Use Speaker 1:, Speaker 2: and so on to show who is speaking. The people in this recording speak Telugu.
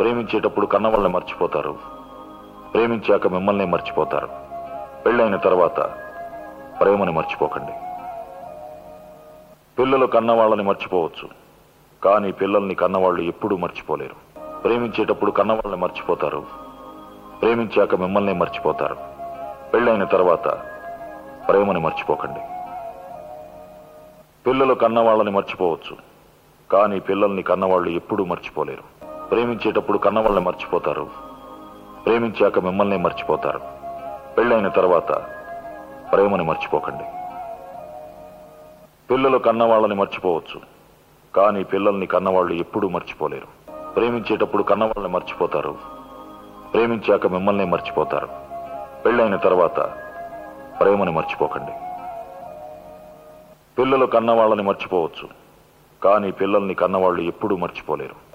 Speaker 1: ప్రేమించేటప్పుడు కన్నవాళ్ళని మర్చిపోతారు ప్రేమించాక మిమ్మల్ని మర్చిపోతారు పెళ్ళైన తర్వాత ప్రేమని మర్చిపోకండి పిల్లలు కన్నవాళ్ళని మర్చిపోవచ్చు కానీ పిల్లల్ని కన్నవాళ్ళు ఎప్పుడూ మర్చిపోలేరు ప్రేమించేటప్పుడు కన్నవాళ్ళని మర్చిపోతారు ప్రేమించాక మిమ్మల్ని మర్చిపోతారు పెళ్ళైన తర్వాత ప్రేమని మర్చిపోకండి పిల్లలు కన్నవాళ్ళని మర్చిపోవచ్చు కానీ పిల్లల్ని కన్నవాళ్ళు ఎప్పుడూ మర్చిపోలేరు ప్రేమించేటప్పుడు కన్నవాళ్ళని మర్చిపోతారు ప్రేమించాక మిమ్మల్ని మర్చిపోతారు పెళ్ళైన తర్వాత ప్రేమని మర్చిపోకండి పిల్లలు కన్నవాళ్ళని మర్చిపోవచ్చు కానీ పిల్లల్ని కన్నవాళ్ళు ఎప్పుడూ మర్చిపోలేరు ప్రేమించేటప్పుడు కన్నవాళ్ళని మర్చిపోతారు ప్రేమించాక మిమ్మల్ని మర్చిపోతారు పెళ్ళైన తర్వాత ప్రేమని మర్చిపోకండి పిల్లలు కన్నవాళ్ళని మర్చిపోవచ్చు కానీ పిల్లల్ని కన్నవాళ్ళు ఎప్పుడూ మర్చిపోలేరు